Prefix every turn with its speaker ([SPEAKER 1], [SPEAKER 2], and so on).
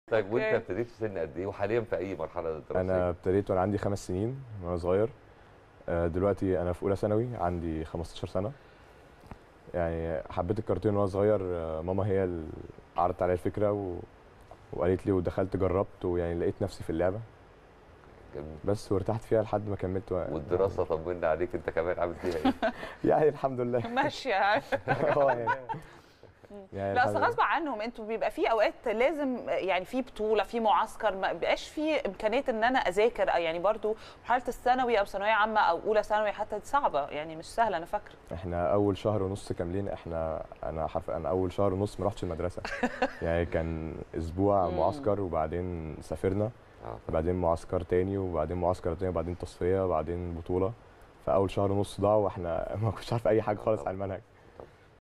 [SPEAKER 1] طيب وانت
[SPEAKER 2] أوكي.
[SPEAKER 1] ابتديت في سن قد ايه وحاليا في اي مرحله دراسيه؟
[SPEAKER 3] انا ابتديت وانا عندي خمس سنين وانا صغير آه، دلوقتي انا في اولى ثانوي عندي 15 سنه يعني حبيت الكرتون وانا صغير آه، ماما هي اللي عرضت عليا الفكره و... وقالت لي ودخلت جربت ويعني لقيت نفسي في اللعبه
[SPEAKER 1] جميل.
[SPEAKER 3] بس وارتحت فيها لحد ما كملت و...
[SPEAKER 1] والدراسه طمنا عليك انت كمان عامل فيها ايه؟
[SPEAKER 3] يعني الحمد لله
[SPEAKER 2] ماشيه
[SPEAKER 3] اه يعني يعني
[SPEAKER 2] لا
[SPEAKER 3] الحمد
[SPEAKER 2] اصل
[SPEAKER 3] لله.
[SPEAKER 2] غصب عنهم انتوا بيبقى في اوقات لازم يعني في بطوله في معسكر ما بيبقاش في امكانيه ان انا اذاكر يعني برضو مرحله الثانوي او ثانويه عامه او اولى ثانوي حتى دي صعبه يعني مش سهله انا فاكره
[SPEAKER 3] احنا اول شهر ونص كاملين احنا انا حرف انا اول شهر ونص ما رحتش المدرسه يعني كان اسبوع
[SPEAKER 2] مم.
[SPEAKER 3] معسكر وبعدين سافرنا
[SPEAKER 1] اه
[SPEAKER 3] بعدين معسكر تاني وبعدين معسكر تاني وبعدين تصفيه وبعدين بطوله فاول شهر ونص ضاع واحنا ما كنتش عارف اي حاجه خالص عن المنهج